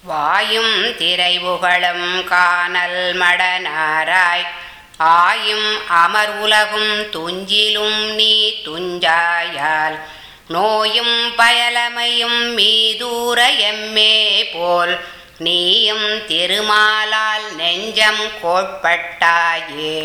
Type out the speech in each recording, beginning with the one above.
வாயும் திரைவுகளும் காணல் மடனாராய் ஆயும் அமர் உலகும் துஞ்சிலும் நீ துஞ்சாயால் நோயும் பயலமையும் மீதூர எம்மே போல் நீயும் திருமாலால் நெஞ்சம் கோட்பட்டாயே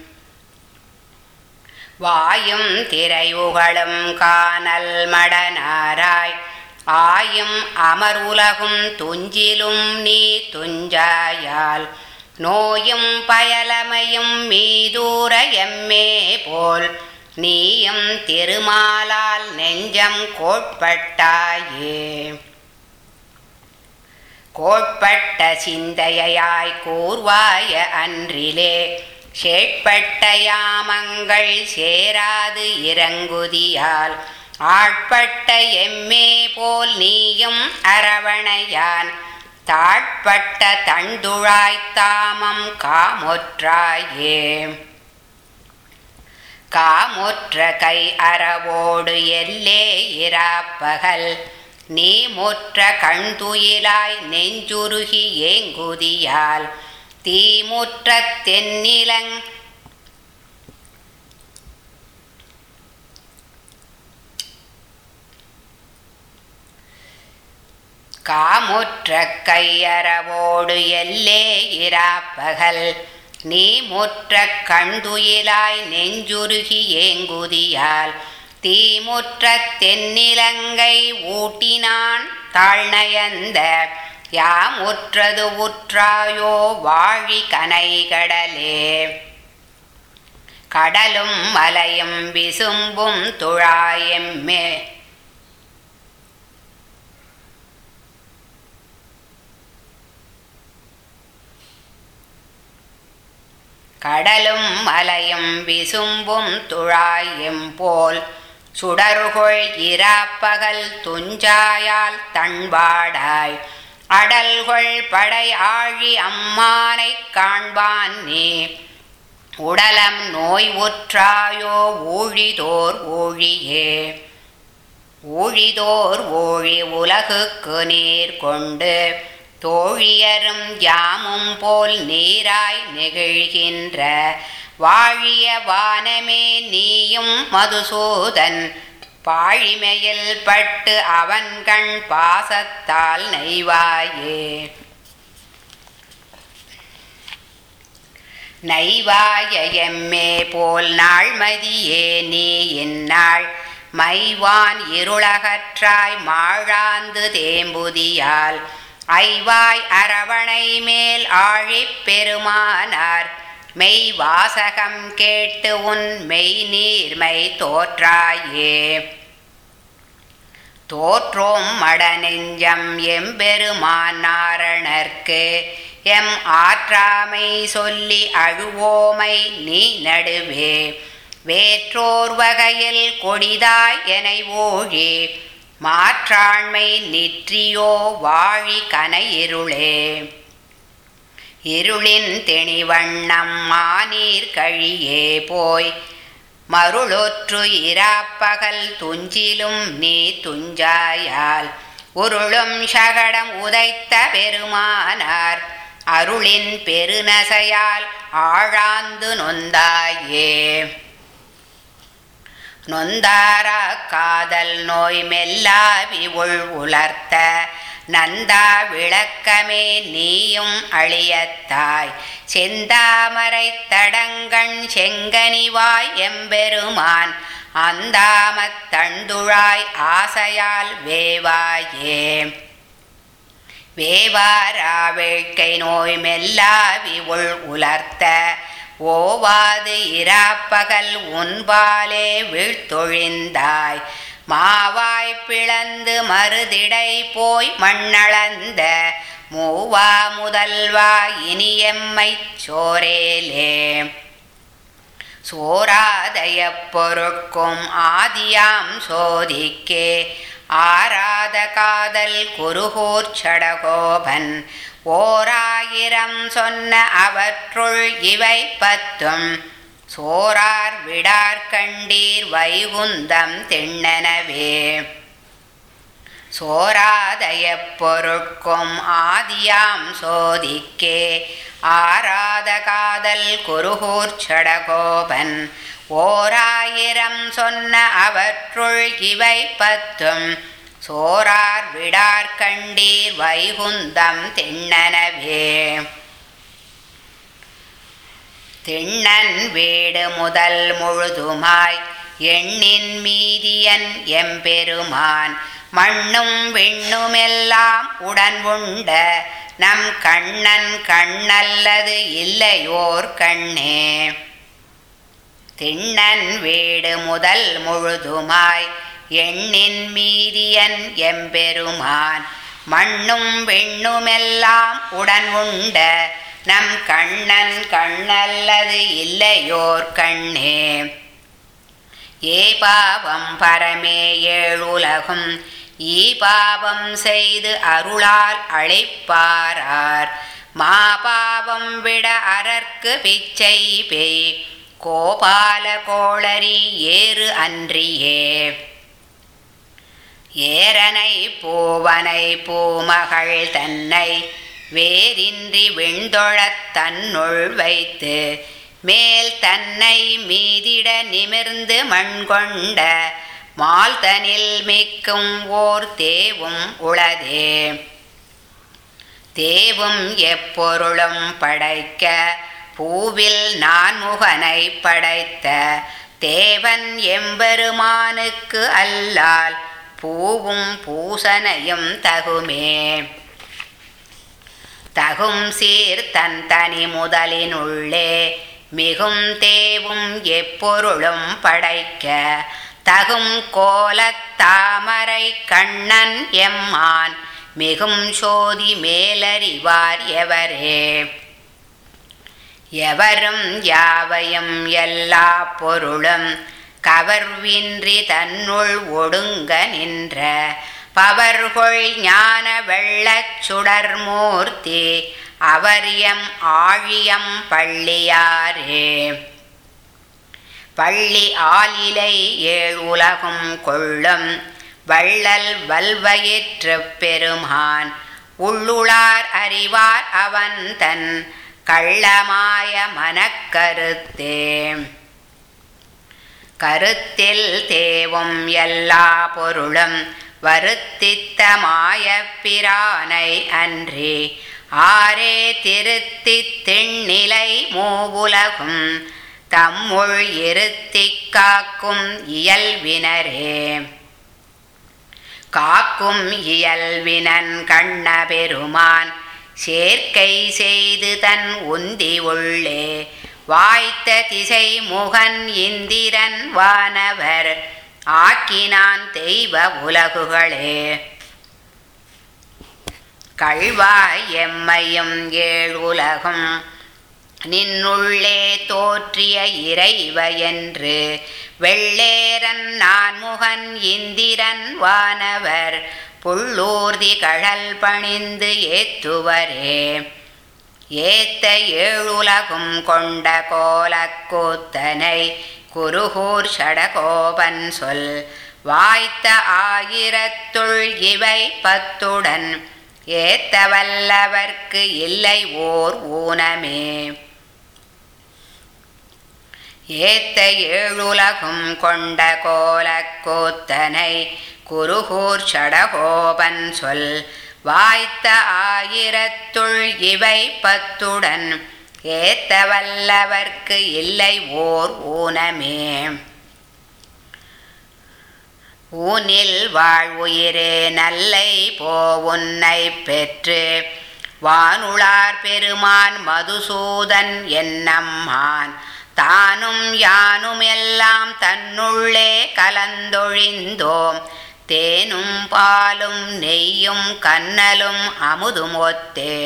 வாயும் திரையுகளும் காணல் மடனாராய் ஆயும் அமர் உலகும் துஞ்சிலும் நீ துஞ்சாயால் நோயும் பயலமையும் மீதூர எம்மே போல் நீயும் திருமாலால் நெஞ்சம் கோட்பட்டாயே கோட்பட்ட சிந்தையாய் கூர்வாய அன்றிலே சேட்பட்ட யாமங்கள் சேராது இறங்குதியால் ஆட்பட்ட எம்மே போல் நீயும் அரவணையான் தாட்பட்ட தண்டுழாய்த் தாமம் காமொற்றாயே காமுற்ற கை அறவோடு எல்லே இராப்பகல் நீ முற்ற கண்துயிலாய் நெஞ்சுருகி ஏங்குதியால் தீமுற்ற தென்னிலங் காமுற்ற கையறவோடு எல்லே இராப்பகல் நீ முற்ற கண்துயிலாய் நெஞ்சுருகி ஏங்குதியால் தீமுற்ற தென்னிலங்கை ஊட்டினான் தாழ்நயந்த யாமுற்றது உற்றாயோ வாழி கனைகடலே கடலும் மலையும் விசும்பும் துழாயெம்மே கடலும் மலையும் விசும்பும் துழாயும் போல் சுடருகொள் இராப்பகல் துஞ்சாயால் தண்பாடாய் அடல்கொள் படை ஆழி அம்மானைக் காண்பான் நீ உடலம் நோய் உற்றாயோ ஊழிதோர் ஊழியே ஊழிதோர் ஊழி உலகுக்கு நீர் கொண்டு தோழியரும் யாமும் போல் நீராய் நெகிழ்கின்ற வாழிய வானமே நீயும் மதுசூதன் பாழிமையில் பட்டு அவன் கண் பாசத்தால் நெய்வாயே நைவாய எம்மே போல் நாள்மதியே நீ இந்நாள் மைவான் இருளகற்றாய் மாழாந்து தேம்புதியால் ஐவாய் அரவணை மேல் ஆழிப் பெருமானார் மெய் வாசகம் கேட்டு உன் மெய் நீர்மை தோற்றாயே தோற்றோம் மடநெஞ்சம் எம்பெருமான் நாரணர்க்கு எம் ஆற்றாமை சொல்லி அழுவோமை நீ நடுவே வேற்றோர் வகையில் கொடிதாய் என ஓழி மாற்றாண்மை நிற்றியோ வாழி கனை இருளே இருளின் தெளிவண்ணம் மானீர் கழியே போய் மருளொற்று இராப்பகல் துஞ்சிலும் நீ துஞ்சாயால் உருளும் சகடம் உதைத்த பெருமானார் அருளின் பெருநசையால் ஆழாந்து நொந்தாயே நொந்தாரா காதல் நோய் மெல்லாவி உள் உலர்த்த நந்தா விளக்கமே நீயும் அழியத்தாய் செந்தாமரை தடங்கண் செங்கனிவாய் எம்பெருமான் அந்தாமத் தண்டுழாய் ஆசையால் வேவாயே வேவாரா வேட்கை நோய் மெல்லாவி உள் உலர்த்த ஓவாது இராப்பகல் உன்பாலே வீழ்த்தொழிந்தாய் மாவாய் பிளந்து மறுதிடை போய் மண்ணளந்த மூவா முதல்வா இனியம்மைச் சோரேலே சோராதய பொருட்கும் ஆதியாம் சோதிக்கே ஆராத காதல் குருகூர் சடகோபன் ஓராயிரம் சொன்ன அவற்றுள் இவை பத்தும் சோரார் விடார் கண்டீர் வைகுந்தம் திண்ணனவே சோராதய பொருட்கும் ஆதியாம் சோதிக்கே ஆராத காதல் குருகூர்ச்சடகோபன் ஓராயிரம் சொன்ன அவற்றுள் இவை பத்தும் சோரார் விடார் கண்டீர் வைகுந்தம் திண்ணனவே திண்ணன் வீடு முதல் முழுதுமாய் எண்ணின் மீதியன் எம்பெருமான் மண்ணும் விண்ணுமெல்லாம் உடன் உண்ட நம் கண்ணன் கண்ணல்லது இல்லையோர் கண்ணே திண்ணன் வீடு முதல் முழுதுமாய் எண்ணின் மீதியன் எம்பெருமான் மண்ணும் விண்ணுமெல்லாம் உடன் உண்ட நம் கண்ணன் கண்ணல்லது இல்லையோர் கண்ணே ஏ பாவம் பரமே ஏழுலகும் ஈ பாவம் செய்து அருளால் அழைப்பாரார் மா பாவம் விட அரற்கு பிச்சை பெய் கோபால கோளரி ஏறு அன்றியே ஏரனை பூவனை பூமகள் தன்னை வேரின்றி விண்தொழத் தன்னுள் வைத்து மேல் தன்னை மீதிட நிமிர்ந்து மண்கொண்ட மால்தனில் மிக்கும் ஓர் தேவும் உளதே தேவும் எப்பொருளும் படைக்க பூவில் நான்முகனை படைத்த தேவன் எம்பெருமானுக்கு அல்லால் பூவும் பூசனையும் தகுமே தகும் சீர் தன் தனி முதலினுள்ளே மிகும் தேவும் எப்பொருளும் படைக்க தகும் கோலத் தாமரை கண்ணன் எம்மான் மிகும் சோதி மேலறிவார் எவரே எவரும் யாவையும் எல்லா பொருளும் கவர்வின்றி தன்னுள் ஒடுங்க நின்ற பவர்கொள் ஞான வெள்ளச் சுடர்மூர்த்தி அவரியம் ஆழியம் பள்ளியாரே பள்ளி ஆலிலை ஏழ் உலகும் கொள்ளும் வள்ளல் வல்வயிற்று பெருமான் உள்ளுளார் அறிவார் அவன் தன் கள்ளமாய மனக்கருத்தே கருத்தில் தேவும் எல்லா பொருளும் வருத்தித்த மாயப்பிரானை அன்றி ஆரே திருத்தித் திண்ணிலை மூவுலகும் தம்முள் இருத்திக் காக்கும் இயல்வினரே காக்கும் இயல்வினன் கண்ண பெருமான் சேர்க்கை செய்து தன் உந்தி உள்ளே வாய்த்த திசை முகன் இந்திரன் வானவர் ஆக்கினான் தெய்வ உலகுகளே கள்வாய் எம்மையும் ஏழ் உலகும் நின்னுள்ளே தோற்றிய இறைவ என்று வெள்ளேரன் நான்முகன் இந்திரன் வானவர் புள்ளூர்தி கழல் பணிந்து ஏத்துவரே ஏத்த ஏழுலகும் கொண்ட கோலக்கூத்தனை குருகூர் சடகோபன் சொல் வாய்த்த ஆயிரத்துள் இவை பத்துடன் ஏத்த வல்லவர்க்கு இல்லை ஓர் ஊனமே ஏத்த ஏழுலகும் கொண்ட கோலக்கூத்தனை குருகூர் சடகோபன் சொல் வாய்த்த ஆயிரத்துள் இவை பத்துடன் ஏத்த வல்லவர்க்கு இல்லை ஓர் ஊனமே ஊனில் வாழ்வுயிரே நல்லை போ உன்னை பெற்று வானுளார் பெருமான் மதுசூதன் என்னம்மான் தானும் யானும் எல்லாம் தன்னுள்ளே கலந்தொழிந்தோம் தேனும் பாலும் நெய்யும் கண்ணலும் அமுதும் ஒத்தே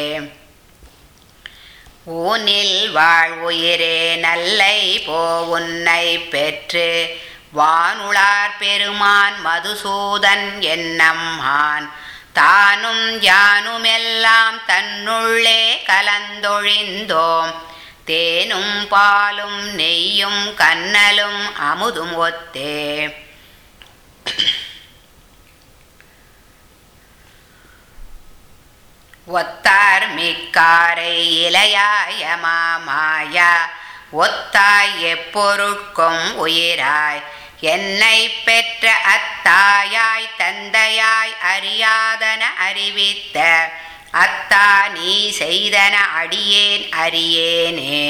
ஊனில் வாழ்வுயிரே நல்லை போ உன்னை பெற்று வானுளார் பெருமான் மதுசூதன் என்னம்மான் தானும் யானுமெல்லாம் தன்னுள்ளே கலந்தொழிந்தோம் தேனும் பாலும் நெய்யும் கண்ணலும் அமுதும் ஒத்தே ஒத்தார் மிக்காரை இலையாய மாமாயா ஒத்தாய் எப்பொருட்கும் உயிராய் என்னை பெற்ற அத்தாயாய் தந்தையாய் அறியாதன அறிவித்த அத்தா நீ செய்தன அடியேன் அறியேனே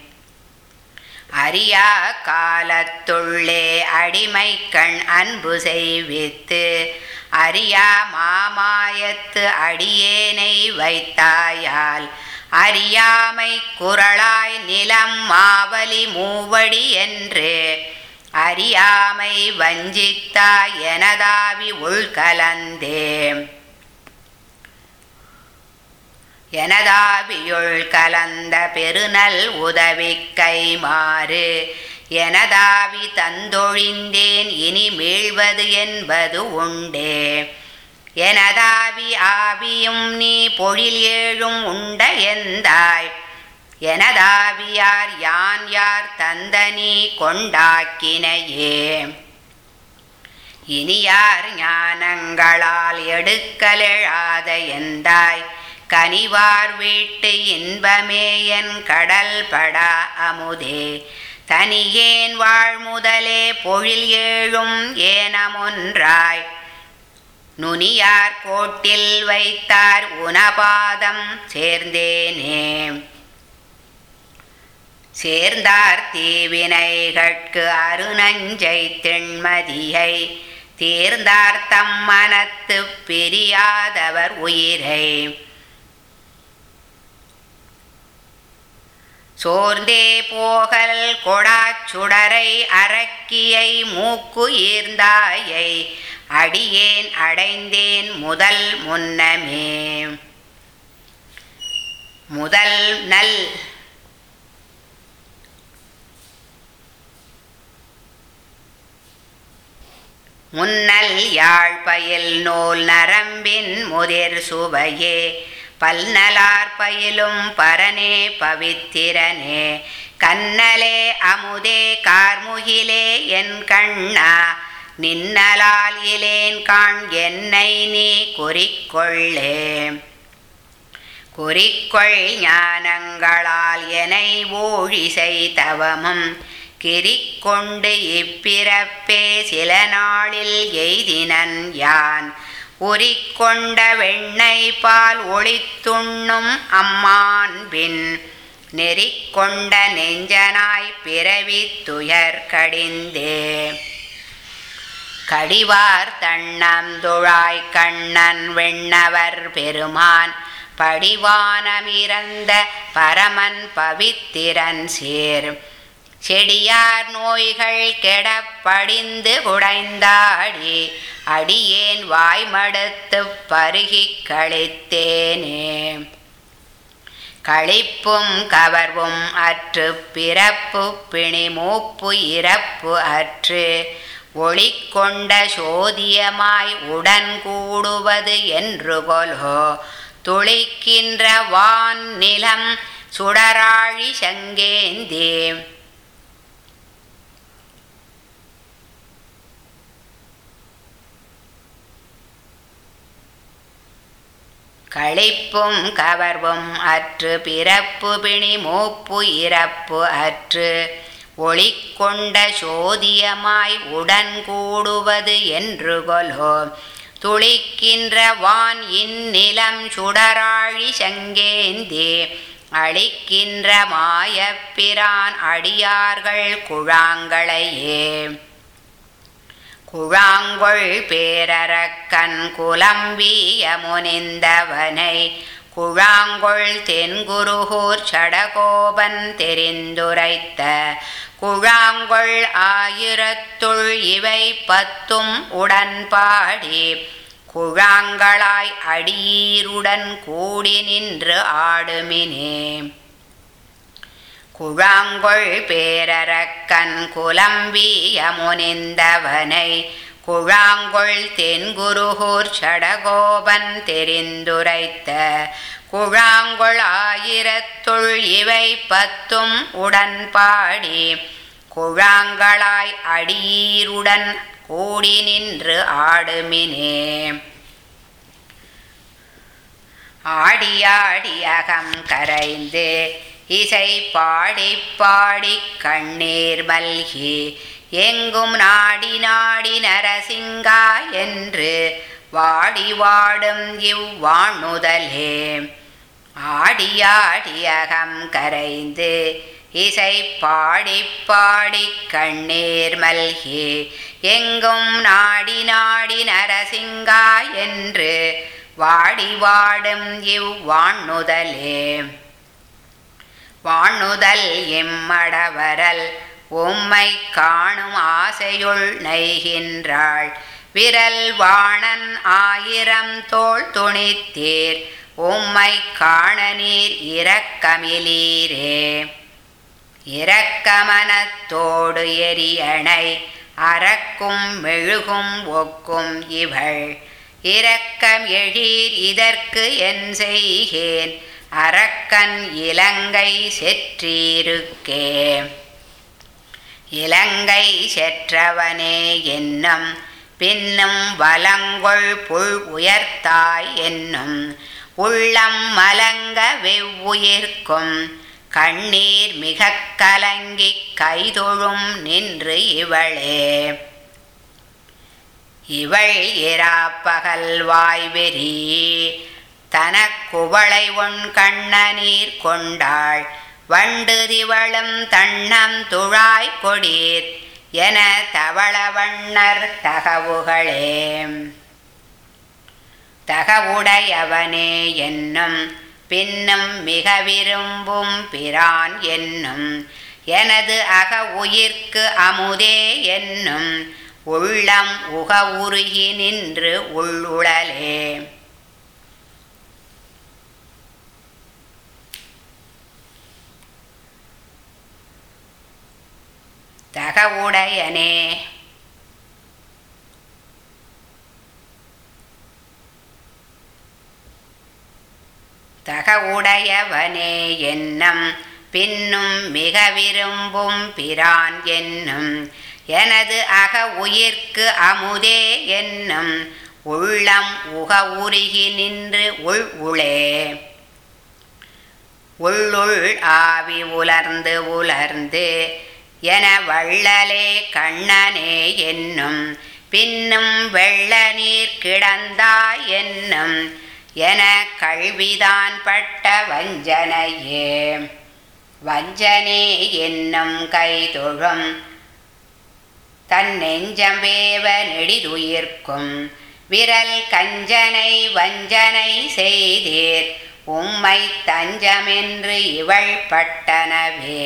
அறியா காலத்துள்ளே அடிமை கண் அன்பு செய்வித்து அறியா மாமாயத்து அடியேனை வைத்தாயால் அறியாமை குரலாய் நிலம் மாவலி மூவடி என்று அறியாமை வஞ்சித்தாய் எனதாவி உள்கலந்தே எனதாவியுள் கலந்த பெருநல் உதவி கைமாறு எனதாவி தந்தொழிந்தேன் இனி மீழ்வது என்பது உண்டே எனதாவி ஆவியும் நீ பொழில் ஏழும் உண்ட எந்தாய் எனதாவியார் யான் யார் தந்த நீ கொண்டாக்கினையே இனியார் ஞானங்களால் எடுக்கலெழாத எந்தாய் கனிவார் வீட்டு இன்பமே என் கடல் படா அமுதே தனியேன் வாழ்முதலே பொழில் ஏழும் ஏனமொன்றாய் நுனியார் கோட்டில் வைத்தார் உனபாதம் சேர்ந்தேனே சேர்ந்தார் தீவினைகட்கு அருணஞ்சை திண்மதியை தேர்ந்தார் தம் மனத்து பிரியாதவர் உயிரை சோர்ந்தே போகல் கொடாச்சுடரை அரக்கியை மூக்கு ஈர்ந்தாயை அடியேன் அடைந்தேன் முதல் முன்னமே முதல் நல் முன்னல் யாழ்பயில் நூல் நரம்பின் முதிர் சுவையே பல்நலார் பயிலும் பரனே பவித்திரனே கண்ணலே அமுதே கார்முகிலே என் கண்ணா நின்னலால் இலேன் காண் என்னை நீ குறிக்கொள்ளே குறிக்கொள் ஞானங்களால் எனை ஊழிசை தவமும் கிரிக்கொண்டு இப்பிறப்பே சில நாளில் எய்தினன் யான் உரிக்கொண்ட வெண்ணெய் பால் ஒளித்துண்ணும் அம்மான்பின் நெறிக்கொண்ட நெஞ்சனாய் பிறவி துயர் கடிந்தே கடிவார் தன்னந்துழாய் கண்ணன் வெண்ணவர் பெருமான் படிவானமிறந்த பரமன் பவித்திரன் சேர் செடியார் நோய்கள் கெடப் படிந்து குடைந்தாடி அடியேன் வாய்மடுத்து பருகிக் கழித்தேனே களிப்பும் கவர்வும் அற்று பிறப்பு பிணி மூப்பு இறப்பு அற்று ஒளிக்கொண்ட சோதியமாய் உடன் கூடுவது என்று கொலோ துளிக்கின்ற வான் நிலம் சுடராழி சங்கேந்தே களிப்பும் கவர்வும் அற்று பிறப்பு பிணி மூப்பு இறப்பு அற்று ஒளிக்கொண்ட சோதியமாய் உடன் கூடுவது என்று கொலோ துளிக்கின்ற வான் இந்நிலம் சுடராழி சங்கேந்தே அளிக்கின்ற மாயப்பிரான் அடியார்கள் குழாங்களையே குழாங்கொள் பேரரக்கன் குலம்பிய முனிந்தவனை குழாங்கொள் தென்குருகூர் சடகோபன் தெரிந்துரைத்த குழாங்கொள் ஆயிரத்துள் இவை பத்தும் உடன்பாடி குழாங்களாய் அடியீருடன் கூடி நின்று ஆடுமினே குழாங்கொள் பேரரக்கன் குலம்பிய முனிந்தவனை குழாங்கொள் தென்குருகூர் சடகோபன் தெரிந்துரைத்த குழாங்கொள் ஆயிரத்துள் இவை பத்தும் உடன்பாடி குழாங்களாய் அடியீருடன் கூடி நின்று ஆடுமினே ஆடியாடி அகம் கரைந்து இசை பாடி பாடி கண்ணீர் மல்கி எங்கும் நாடி நாடி நரசிங்கா என்று வாடி வாடும் இவ்வாணுதலே ஆடியாடி அகம் கரைந்து இசை பாடி பாடி கண்ணீர் மல்கி எங்கும் நாடி நாடி நரசிங்கா என்று வாடி வாடும் இவ்வாணுதலே வாணுதல் எம்மடவரல் உம்மை காணும் ஆசையுள் நெய்கின்றாள் விரல் வாணன் ஆயிரம் தோள் துணித்தீர் உம்மை காண நீர் இரக்கமிலீரே இரக்கமனத்தோடு எரியணை அறக்கும் மெழுகும் ஒக்கும் இவள் இரக்கம் எழீர் இதற்கு என் செய்கேன் அரக்கன் இலங்கை செற்றீருக்கே இலங்கை செற்றவனே என்னும் பின்னும் வலங்கொள் புல் உயர்த்தாய் என்னும் உள்ளம் மலங்க வெவ்வுயிர்க்கும் கண்ணீர் மிக கலங்கி கைதொழும் நின்று இவளே இவள் இராப்பகல் வாய்வெறி தனக்குவளை உன் கண்ணநீர் கொண்டாள் வண்டு திவளும் தண்ணம் துழாய் கொடீர் என தவள வண்ணர் தகவுகளே தகவுடையவனே என்னும் பின்னும் மிக விரும்பும் பிரான் என்னும் எனது அக உயிர்க்கு அமுதே என்னும் உள்ளம் உக உருகி நின்று உள்ளுழலே தகவுடையனே தகவுடையவனே என்னும் பின்னும் மிக விரும்பும் பிரான் என்னும் எனது அக உயிர்க்கு அமுதே என்னும் உள்ளம் உக உருகி நின்று உள் உளே உள்ளுள் ஆவி உலர்ந்து உலர்ந்து என வள்ளலே கண்ணனே என்னும் பின்னும் வெள்ள நீர் கிடந்தாய் என்னும் என கல்விதான் பட்ட வஞ்சனையே வஞ்சனே என்னும் கைதொழும் தன் நெஞ்சம் வேவ நெடிதுயிர்க்கும் விரல் கஞ்சனை வஞ்சனை செய்தீர் உம்மை தஞ்சமென்று இவள் பட்டனவே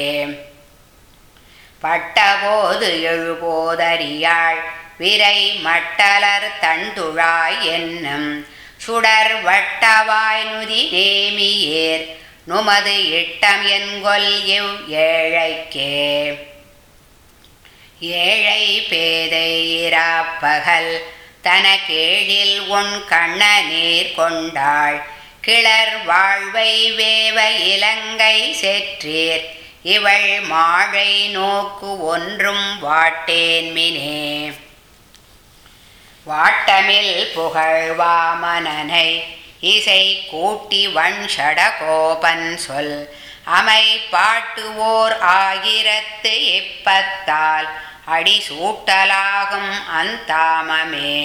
பட்டபோது எழுபோதறியாள் விரை மட்டலர் தண்டுழாய் என்னும் சுடர் வட்டவாய் நுதி நேமியேர் நுமது இட்டம் என்கொல் இவ் ஏழைக்கே ஏழை பேதை இராப்பகல் தனக்கேழில் உன் கண்ணநீர் கொண்டாள் கிளர் வாழ்வை வேவ இலங்கை செற்றீர் இவள் மாழை நோக்கு ஒன்றும் வாட்டேன்மினே வாட்டமில் புகழ்வாமனனை இசை கூட்டி வன்ஷடகோபன் சொல் அமை பாட்டுவோர் ஆயிரத்து இப்பத்தால் அடி சூட்டலாகும் அந்தாமமே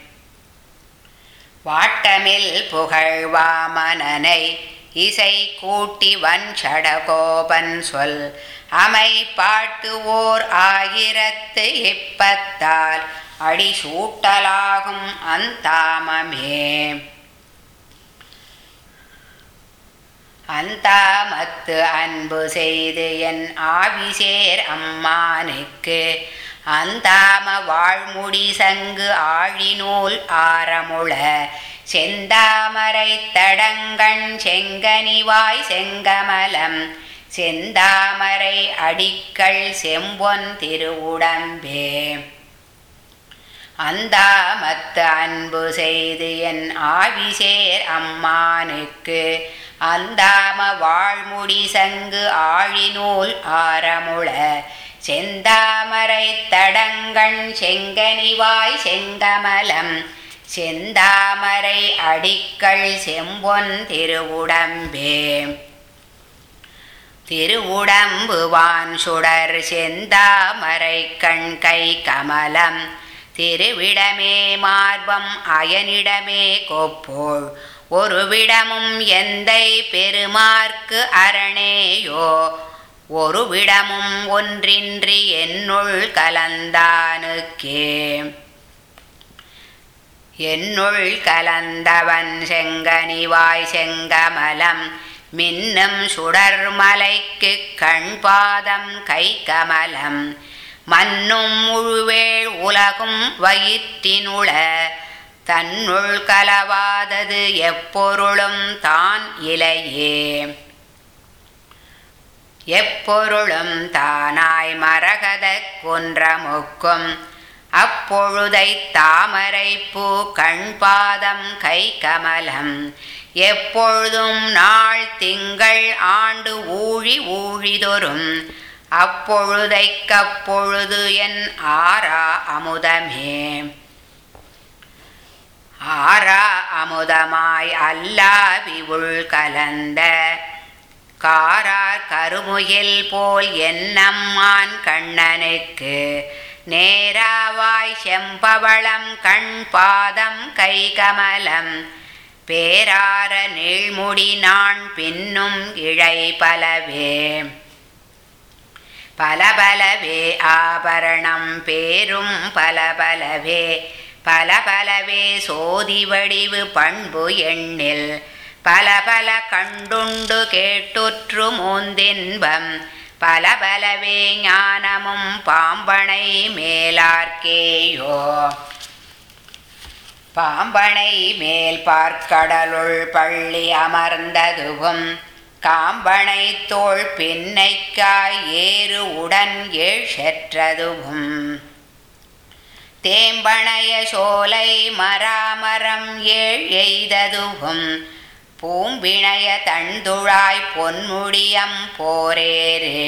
வாட்டமில் புகழ்வாமனனை இசை கூட்டி வன்ஷடகோபன் சொல் அமை பாட்டுவோர் ஆயிரத்து இப்பத்தால் அடி சூட்டலாகும் அந்தாமமே அந்தாமத்து அன்பு செய்து என் ஆவிசேர் அம்மானுக்கு அந்தாம வாழ்முடி சங்கு ஆழிநூல் ஆரமுள செந்தாமரை தடங்கண் செங்கனிவாய் செங்கமலம் செந்தாமரை அடிக்கள் செம்பொன் திருவுடம்பே அந்தாமத்து அன்பு செய்து என் ஆவிசேர் அம்மானுக்கு அந்தாம வாழ்முடி சங்கு ஆழிநூல் ஆரமுள செந்தாமரை தடங்கண் செங்கனிவாய் செங்கமலம் செந்தாமரை அடிக்கள் செம்பொன் திருவுடம்பே திருவுடம்புவான் சுடர் செந்தாமரை கண் கை கமலம் திருவிடமே மார்பம் அயனிடமே கொப்போள் ஒருவிடமும் எந்தை பெருமார்க்கு அரணேயோ ஒருவிடமும் ஒன்றின்றி என்னுள் கலந்தானுக்கே என்னுள் கலந்தவன் செங்கனிவாய் செங்கமலம் மின்னும் சுடர்மலைக்கு கண் பாதம் கை கமலம் மன்னும் முழுவேள் உலகும் வயிற்றினுள தன்னுள் கலவாதது எப்பொருளும் தான் இலையே எப்பொருளும் தானாய் மரகத குன்றமுக்கும் அப்பொழுதை தாமரை பூ கண் பாதம் கை கமலம் எப்பொழுதும் நாள் திங்கள் ஆண்டு ஊழி ஊழிதொரும் அப்பொழுதைக்கப்பொழுது என் ஆரா அமுதமே ஆரா அமுதமாய் அல்லாவி உள் கலந்த காரார் கருமுகில் போல் என்னம்மான் கண்ணனுக்கு நேராவாய் செம்பவளம் கண் பாதம் கை கமலம் பேரார நீழ்முடி நான் பின்னும் இழை பலவே பலபலவே ஆபரணம் பேரும் பலபலவே பலபலவே சோதி வடிவு பண்பு எண்ணில் பல பல கண்டுண்டு கேட்டுற்று மூந்தின்பம் பல பலவே ஞானமும் பாம்பனை மேலார்க்கேயோ பாம்பனை மேல் பார்க்கடலுள் பள்ளி அமர்ந்ததுவும் காம்பனை தோள் பின்னைக்காய் ஏறு உடன் ஏழற்றதுவும் தேம்பணைய சோலை மராமரம் ஏழ் எய்ததுவும் பூம்பிணைய தண்டுழாய் பொன்முடியம் போரேரே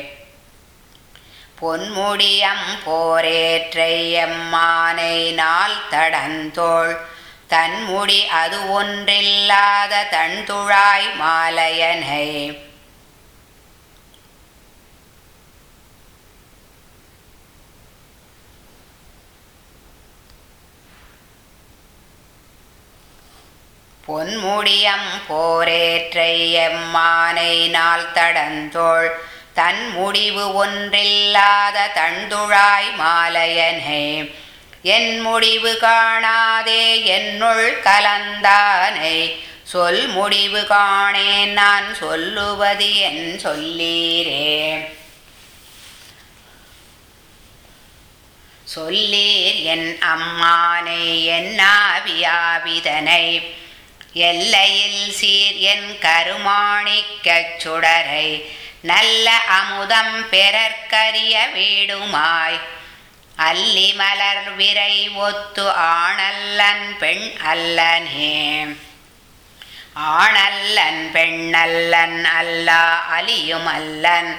பொன்முடியம் போரேற்றை எம்மானை நாள் தடந்தோள் தன்முடி அது ஒன்றில்லாத தன்துழாய் மாலையனை பொன்முடியம் போரேற்றை எம்மானை நாள் தடந்தோள் தன் முடிவு ஒன்றில்லாத தண்டுழாய் மாலையனே என் முடிவு காணாதே என்னுள் கலந்தானை சொல் முடிவு காணேன் நான் சொல்லுவது என் சொல்லீரே சொல்லீர் என் அம்மானை என் ஆவியாவிதனை எல்லையில் சீர் என் கருமாணிக்கச் சுடரை நல்ல அமுதம் பெறற்கரிய வீடுமாய் அல்லி மலர் விரை ஒத்து ஆணல்லன் பெண் அல்லனே ஆணல்லன் பெண்ணல்லன் அல்லா அலியும் அல்லன்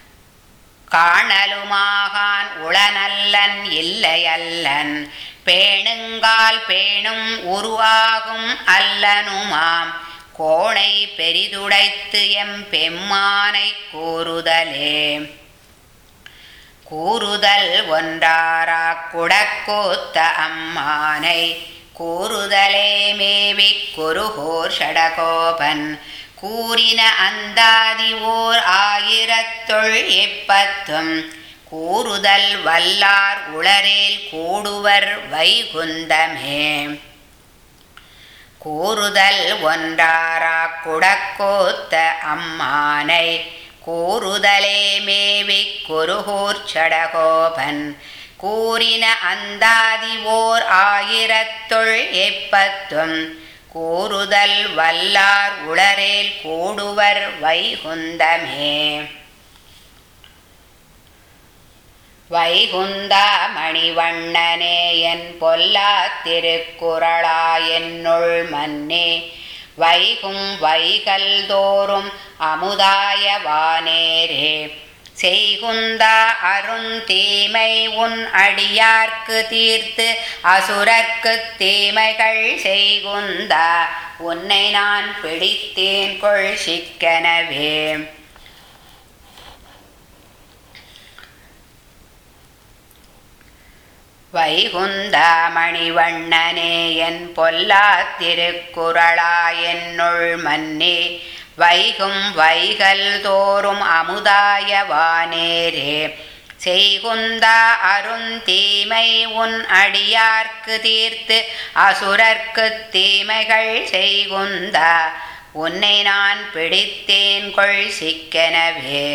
காணலுமாகான் உளநல்லன் இல்லையல்லன் பேணுங்கால் பேணும் உருவாகும் அல்லனுமாம் கோணை பெரிதுடைத்து எம் பெம்மானை கூறுதலே கூறுதல் ஒன்றாரா குடக்கூத்த அம்மானை கூறுதலே மேவி குருகோர் ஷடகோபன் கூறின அந்தாதி ஓர் ஆயிரத்தொள் எப்பத்தும் கூறுதல் வல்லார் உளரேல் கூடுவர் வைகுந்தமே கூறுதல் ஒன்றாரா குடக்கோத்த அம்மானை கூறுதலே மேவி குருகூர் சடகோபன் கூறின அந்தாதி ஓர் ஆயிரத்தொள் எப்பத்தும் கூறுதல் வல்லார் உளரேல் கூடுவர் வைகுந்தமே வைகுந்தா மணிவண்ணனே என் பொல்லா திருக்குறளா என்னுள் மன்னே வைகும் வைகல் தோறும் அமுதாய வானேரே செய்குந்தா அருந்தீமை உன் அடியார்க்கு தீர்த்து அசுரர்க்குத் தீமைகள் செய்குந்தா உன்னை நான் பிடித்தேன் கொள் சிக்கனவே வைகுந்தா மணிவண்ணனே என் பொல்லா திருக்குறளா என்னுள் மன்னே வைகும் வைகல் தோறும் அமுதாய வானேரே செய்குந்தா அருந்தீமை உன் அடியார்க்கு தீர்த்து அசுரர்க்குத் தீமைகள் செய்குந்தா உன்னை நான் பிடித்தேன் கொள் சிக்கனவே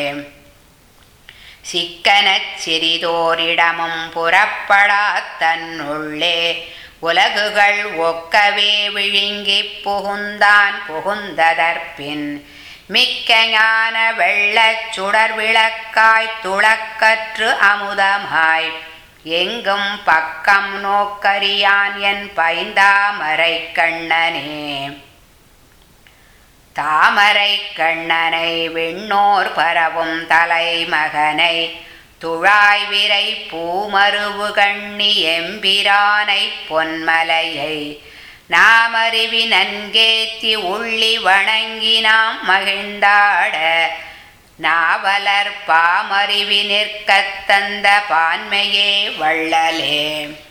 சிக்கனச் சிறிதோரிடமும் புறப்படா தன்னுள்ளே உலகுகள் ஒக்கவே விழுங்கிப் புகுந்தான் புகுந்ததற்பின் மிக்க ஞான வெள்ளச் சுடர் விளக்காய் துளக்கற்று அமுதமாய் எங்கும் பக்கம் நோக்கரியான் என் பைந்தாமரை கண்ணனே தாமரை கண்ணனை விண்ணோர் பரவும் தலைமகனை துழாய் விரை பூமருவு கண்ணி எம்பிரானை பொன்மலையை நாமறிவி நன்கேத்தி உள்ளி வணங்கி நாம் மகிழ்ந்தாட நாவலர் பாமறிவி நிற்கத் தந்த பான்மையே வள்ளலே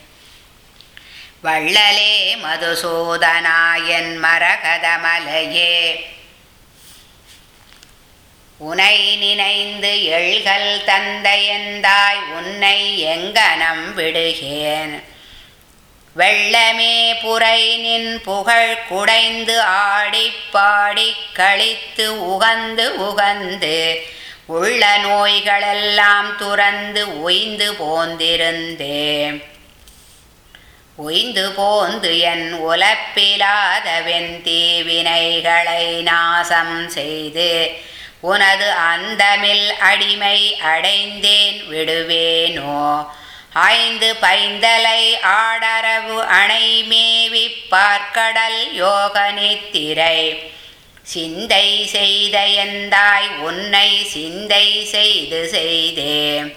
வள்ளலே மதுசூதனாயன் மரகதமலையே உனை நினைந்து எழ்கள் தந்தையந்தாய் உன்னை எங்கனம் விடுகேன் வெள்ளமே புரை நின் புகழ் குடைந்து ஆடிப் பாடிக் கழித்து உகந்து உகந்து உள்ள நோய்களெல்லாம் துறந்து உய்ந்து போந்திருந்தேன் உய்ந்து போந்து என் உலப்பிலாத வெந்தீவினைகளை நாசம் செய்து உனது அந்தமில் அடிமை அடைந்தேன் விடுவேனோ ஐந்து பைந்தலை ஆடரவு அணை மேவி பார்க்கடல் யோக நித்திரை சிந்தை செய்த எந்தாய் உன்னை சிந்தை செய்து செய்தேன்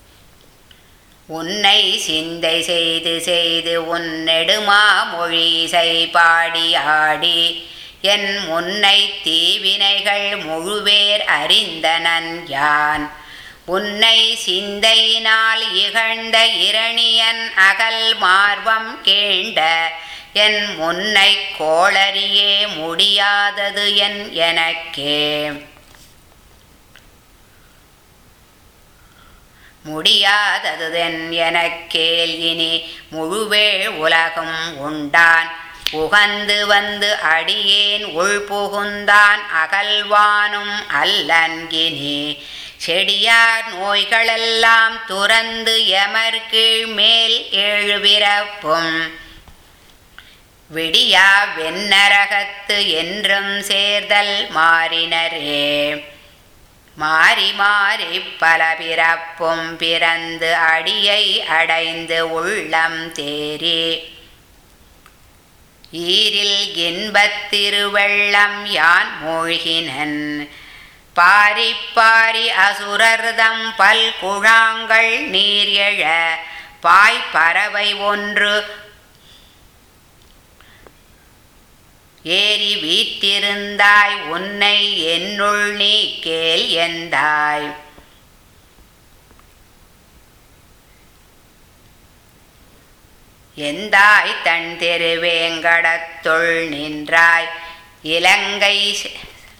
உன்னை சிந்தை செய்து செய்து உன் நெடுமா மொழிசை பாடி ஆடி என் முன்னை தீவினைகள் முழுவேர் அறிந்தனன் யான் உன்னை சிந்தையினால் இகழ்ந்த இரணியன் அகல் மார்வம் கேண்ட என் முன்னை கோளறியே முடியாதது என் எனக்கே முடியாததுதென் எனக்கேல் இனி முழுவேள் உலகம் உண்டான் புகந்து வந்து அடியேன் உள் புகுந்தான் அகல்வானும் அல்லன்கினி செடியார் நோய்களெல்லாம் துறந்து எமர் கீழ் மேல் எழுபிறப்பும் விடியா வெண்ணரகத்து என்றும் சேர்தல் மாறினரே மாறி மாறி பல பிறப்பும் பிறந்து அடியை அடைந்து உள்ளம் தேறி ஈரில் இன்பத் திருவெள்ளம் யான் மூழ்கினன் பாரி பாரி அசுரர்தம் பல் குழாங்கள் நீர் எழ பாய் பறவை ஒன்று ஏறி வீற்றிருந்தாய் உன்னை என்னுள் நீ கேள் எந்தாய் எந்தாய் தன் திருவேங்கடத்துள் நின்றாய் இலங்கை செ-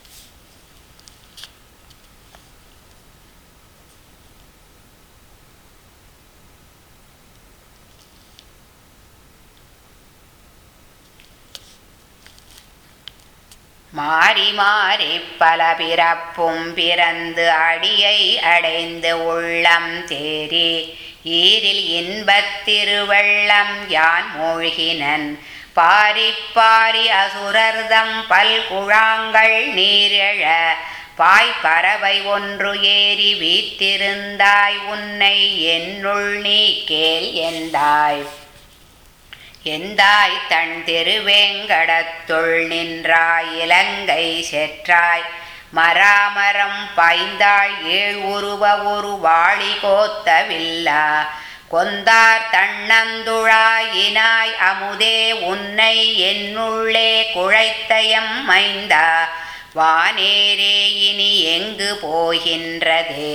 மாறி மாறி பல பிறப்பும் பிறந்து அடியை அடைந்து உள்ளம் தேறி ஈரில் இன்பத் திருவெள்ளம் யான் மூழ்கினன் பாரி பாரி அசுரர்தம் பல் குழாங்கள் நீரெழ பாய் பறவை ஒன்று ஏறி வீற்றிருந்தாய் உன்னை என்னுள் நீ கேள் எந்தாய் எந்தாய் தன் திருவேங்கடத்துள் நின்றாய் இலங்கை செற்றாய் மராமரம் பாய்ந்தாள் ஏழ் உருவ ஒரு வாளி கோத்த வில்லா கொந்தார் தன்னந்துழாயினாய் அமுதே உன்னை என்னுள்ளே குழைத்தயம் மைந்தா வானேரே இனி எங்கு போகின்றதே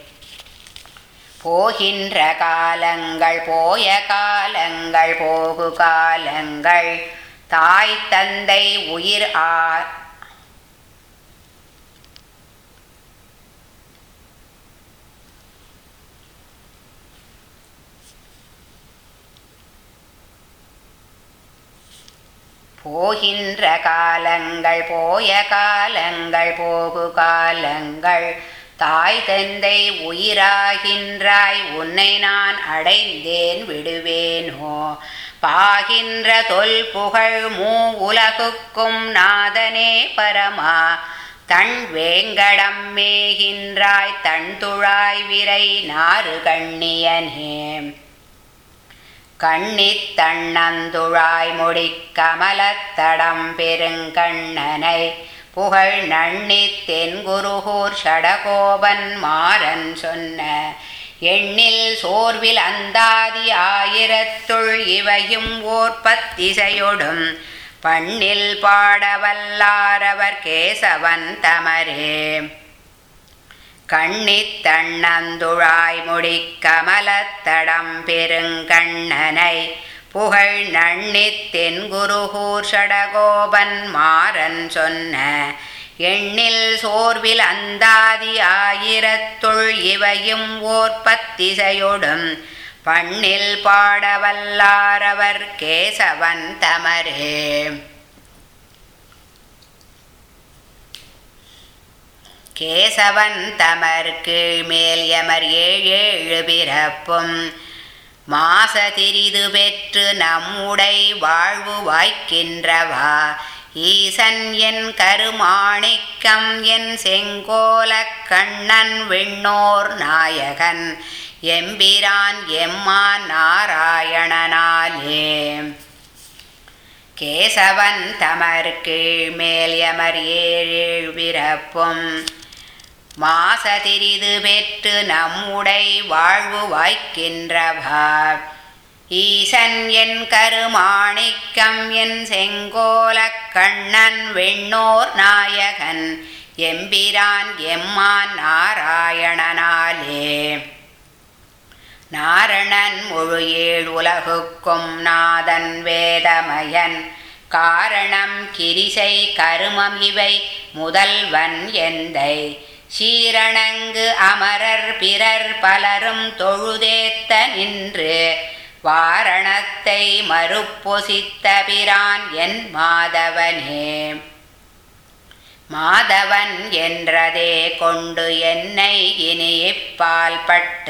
போகின்ற காலங்கள் போய காலங்கள் போகு காலங்கள் தாய் தந்தை உயிர் ஆ போகின்ற காலங்கள் போய காலங்கள் போகு காலங்கள் தாய் தந்தை உயிராகின்றாய் உன்னை நான் அடைந்தேன் விடுவேனோ பாகின்ற தொல் புகழ் மூ உலகுக்கும் நாதனே பரமா தன் வேங்கடம் மேகின்றாய் தன் துழாய் விரை நாறு கண்ணியனே கண்ணித் தன்னந்துழாய் முடிக் கமலத்தடம் பெருங்கண்ணனை புகழ் நன்னித் தென்குருகூர் ஷடகோபன் மாறன் சொன்ன எண்ணில் சோர்வில் அந்தாதி ஆயிரத்துள் இவையும் ஓர் பத்திசையொடும் பண்ணில் பாடவல்லாரவர் கேசவன் தமரே கண்ணித் தன்னந்துழாய் முடிக் கமலத்தடம் பெருங்கண்ணனை புகழ் நன்னித் தென்குருகூர் ஷடகோபன் மாறன் சொன்ன எண்ணில் சோர்வில் அந்தாதி ஆயிரத்துள் இவையும் ஓர் பத்திசையொடும் பண்ணில் பாடவல்லாரவர் கேசவன் தமரே கேசவன் தமர் கீழ்மேல் எமர் ஏழேழு பிறப்பும் மாசதிரிது பெற்று நம்முடை வாழ்வு வாய்க்கின்றவா ஈசன் என் கருமாணிக்கம் என் செங்கோலக் கண்ணன் விண்ணோர் நாயகன் எம்பிரான் எம்மான் நாராயணனாலே கேசவன் தமர் கீழ்மேல் எமர் ஏழேழு பிறப்பும் மாசதிரிது பெற்று நம்முடை வாழ்வு வாய்க்கின்றவா ஈசன் என் கருமாணிக்கம் என் செங்கோலக் கண்ணன் வெண்ணோர் நாயகன் எம்பிரான் எம்மான் நாராயணனாலே நாரணன் முழு ஏழ் உலகுக்கும் நாதன் வேதமயன் காரணம் கிரிசை கருமம் இவை முதல்வன் எந்தை சீரணங்கு அமரர் பிறர் பலரும் தொழுதேத்த நின்று வாரணத்தை மறுப்பொசித்த பிரான் என் மாதவனே மாதவன் என்றதே கொண்டு என்னை இனி இப்பால் பட்ட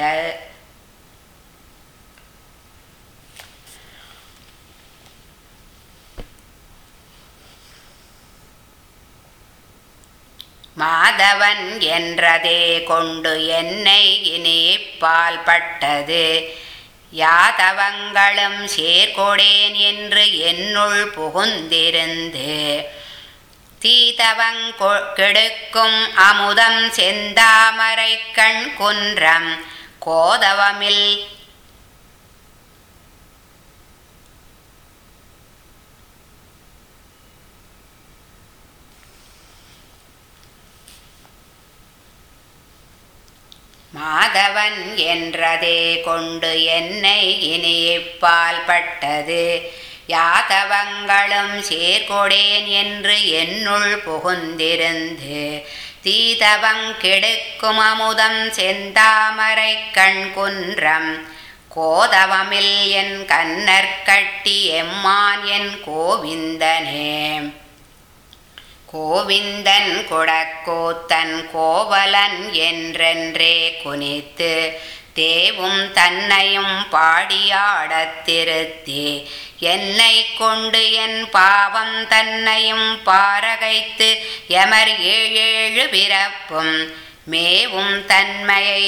மாதவன் என்றதே கொண்டு என்னை இனி பால் பட்டது யாதவங்களும் சேர்கொடேன் என்று என்னுள் புகுந்திருந்து தீதவங் கெடுக்கும் அமுதம் செந்தாமரை கண் குன்றம் கோதவமில் மாதவன் என்றதே கொண்டு என்னை இனி இப்பால் பட்டது யாதவங்களும் சேர்கொடேன் என்று என்னுள் புகுந்திருந்து தீதவங் கெடுக்கும் அமுதம் செந்தாமரை கண் குன்றம் கோதவமில் என் கண்ணற் கட்டி எம்மான் என் கோவிந்தனே கோவிந்தன் கொடக்கூத்தன் கோவலன் என்றென்றே குனித்து தேவும் தன்னையும் பாடியாடத் திருத்தி என்னை கொண்டு என் பாவம் தன்னையும் பாரகைத்து எமர் ஏழேழு பிறப்பும் மேவும் தன்மையை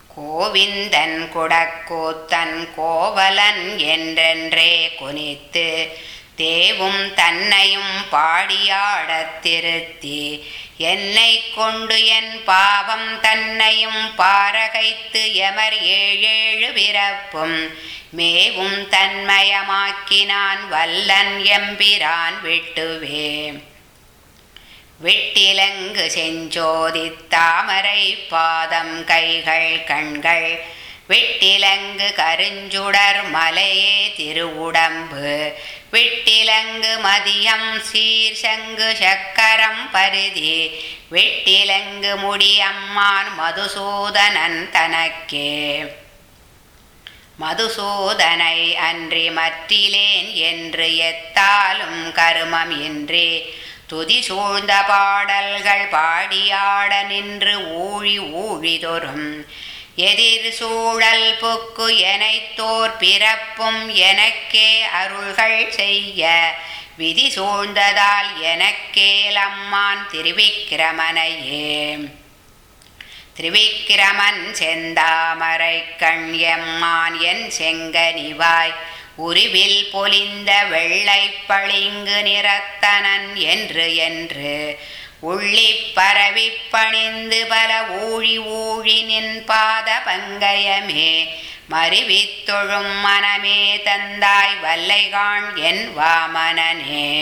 கோவிந்தன் குடக்கூத்தன் கோவலன் என்றென்றே குனித்து தேவும் தன்னையும் பாடியாடத் திருத்தி என்னை கொண்டு என் பாவம் தன்னையும் பாரகைத்து எமர் ஏழேழு பிறப்பும் மேவும் தன்மயமாக்கினான் வல்லன் எம்பிரான் விட்டுவே விட்டிலங்கு செஞ்சோதி தாமரை பாதம் கைகள் கண்கள் விட்டிலங்கு கருஞ்சுடர் மலையே திருவுடம்பு விட்டிலங்கு மதியம் சீர்சங்கு சக்கரம் பருதி விட்டிலங்கு முடியம்மான் மதுசூதனன் தனக்கே மதுசூதனை அன்றி மற்றிலேன் என்று எத்தாலும் கருமம் இன்றி துதி சூழ்ந்த பாடல்கள் பாடியாட நின்று ஊழி ஊழிதொரும் எதிர் சூழல் புக்கு எனைத்தோர் பிறப்பும் எனக்கே அருள்கள் செய்ய விதி சூழ்ந்ததால் எனக்கேலம்மான் திருவிக்கிரமனையே திரிவிக்கிரமன் செந்தாமரை கண் எம்மான் என் செங்கனிவாய் உருவில் பொலிந்த வெள்ளை பளிங்கு நிறத்தனன் என்று என்று உள்ளிப் பரவிப் பணிந்து பல ஊழி ஊழி நின் பாத பங்கயமே மருவித் தொழும் மனமே தந்தாய் வல்லைகாண் என் வாமனனே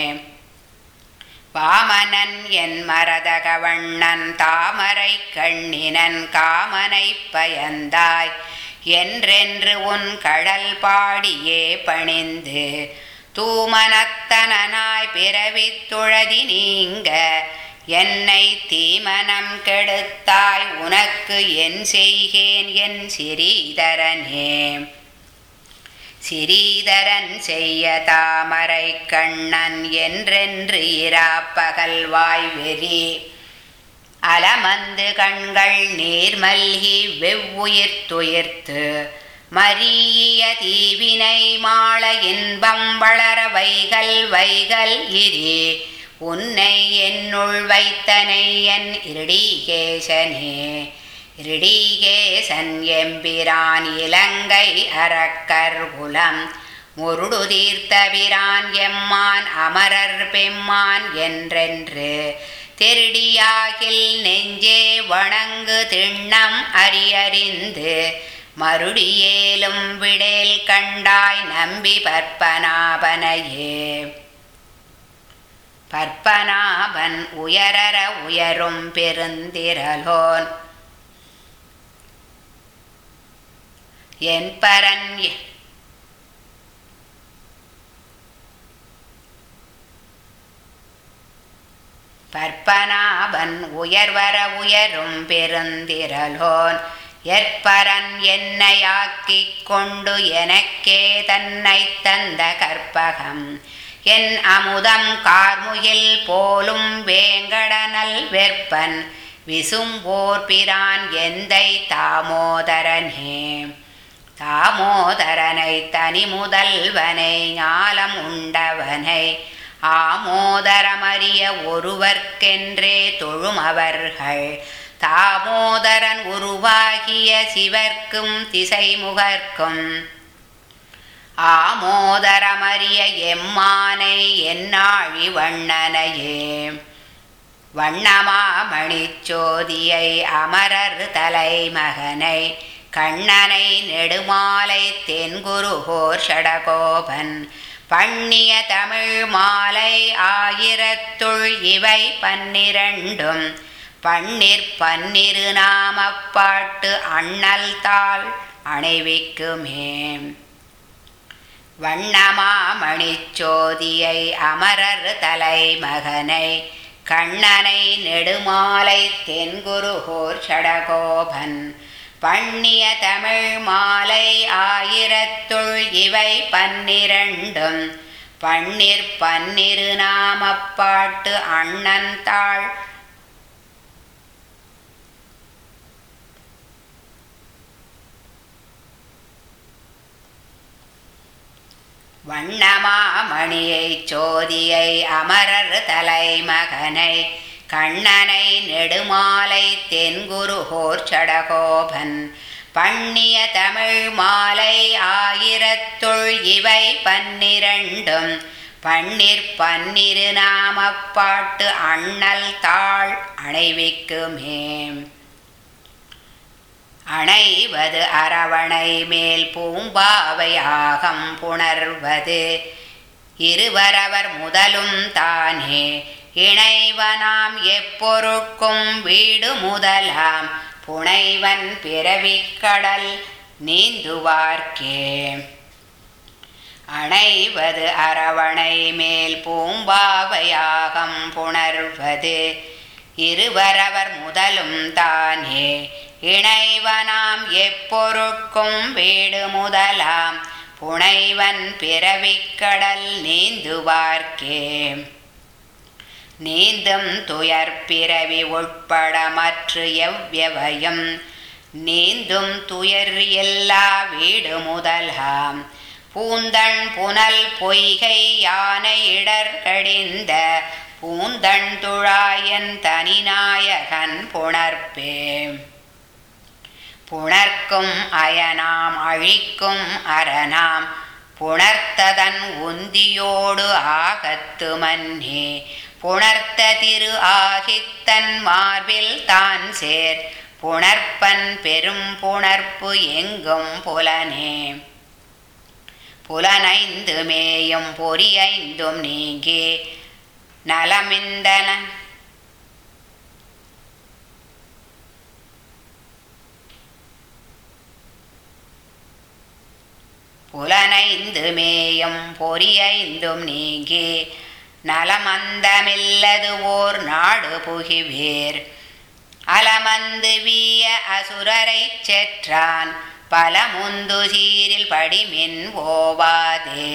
வாமனன் என் மரதகவண்ணன் தாமரை கண்ணினன் காமனை பயந்தாய் என்றென்று உன் கடல் பாடியே பணிந்து தூமனத்தனாய் பிறவித் துழதி நீங்க என்னை தீமனம் கெடுத்தாய் உனக்கு என் செய்கேன் என் சிறீதரனே சிறீதரன் செய்ய தாமரை கண்ணன் என்றென்று இராப்பகல் வாய்வெறி அலமந்து கண்கள் நீர்மல்கி வெவ்வுயிர் துயிர்த்து மரிய தீவினை மாள இன்பம் வளர வைகல் வைகல் இரி உன்னை என்னுள் வைத்தனை என் இருடீகேசனே இருடீகேசன் எம்பிரான் இலங்கை அரக்கர் குலம் முருடு தீர்த்தபிரான் எம்மான் அமரர் பெம்மான் என்றென்று திருடியாகில் நெஞ்சே வணங்கு திண்ணம் அறியறிந்து மறுடியேலும் விடேல் கண்டாய் நம்பி பற்பனாபனையே பற்பனாபன் உயரற உயரும் பெருந்திரலோன் என் பரன் பற்பனாபன் உயர்வர உயரும் பெருந்திரலோன் எற்பரன் என்னையாக்கிக் கொண்டு எனக்கே தன்னை தந்த கற்பகம் என் அமுதம் கார்முகில் போலும் வேங்கடனல் வெற்பன் விசும்போர் பிரான் எந்தை தாமோதரனே தாமோதரனை தனி முதல்வனை ஞாலம் உண்டவனை ஆமோதரமறிய ஒருவர்க்கென்றே தொழும் அவர்கள் தாமோதரன் உருவாகிய சிவர்க்கும் திசைமுகர்க்கும் ஆமோதரமறிய எம்மானை என்னாழி வண்ணனையே வண்ணமாமணிச்சோதியை அமரர் தலைமகனை கண்ணனை நெடுமாலை தென்குருகோர் ஷடகோபன் பண்ணிய தமிழ் மாலை ஆயிரத்துள் இவை பன்னிரண்டும் பன்னிற் பன்னிரு நாமப்பாட்டு அண்ணல் தாள் அணைவிக்குமே வண்ணமாமணிச்சோதியை அமரர் தலைமகனை கண்ணனை நெடுமாலை தென்குருகோர் ஷடகோபன் பண்ணிய தமிழ் மாலை ஆயிரத்துள் இவை பன்னிரண்டும் பன்னிற் பன்னிரு நாமப்பாட்டு அண்ணன் தாள் வண்ணமாமணியை சோதியை அமரர் தலைமகனை கண்ணனை நெடுமாலை தென்குருகோர் சடகோபன் பண்ணிய தமிழ் மாலை ஆயிரத்துள் இவை பன்னிரண்டும் பன்னிற் பன்னிரு நாமப்பாட்டு அண்ணல் தாள் அணைவிக்குமே அணைவது அரவணை மேல் பூம்பாவையாகம் புணர்வது இருவரவர் முதலும் தானே இணைவனாம் எப்பொருட்கும் வீடு முதலாம் புனைவன் பிறவிக்கடல் நீந்துவார்க்கே அணைவது அரவணை மேல் பூம்பாவையாகம் புணர்வது இருவரவர் முதலும் தானே இணைவனாம் எப்பொருட்கும் வீடு முதலாம் புனைவன் பிறவிக்கடல் நீந்துவார்க்கே நீந்தும் துயர் பிறவி உட்பட மற்ற எவ்வவையும் நீந்தும் துயர் எல்லா வீடு முதலாம் பூந்தண் புனல் பொய்கை யானை இடர் கடிந்த பூந்தண் துழாயன் தனிநாயகன் புணர்ப்பே புணர்க்கும் அயனாம் அழிக்கும் அரணாம் புணர்த்ததன் உந்தியோடு ஆகத்து மன்னே புணர்த்த திரு ஆகித்தன் மார்பில் தான் சேர் புணர்ப்பன் பெரும் புணர்ப்பு எங்கும் புலனே புலனைந்து மேயும் பொறியைந்தும் நீங்கி நலமிந்தன புலனைந்து மேயும் பொறியைந்தும் நீங்கி நலமந்தமில்லது ஓர் நாடு புகிவேர் அலமந்து வீய அசுரரைச் செற்றான் பல முந்து சீரில் படிமின் ஓவாதே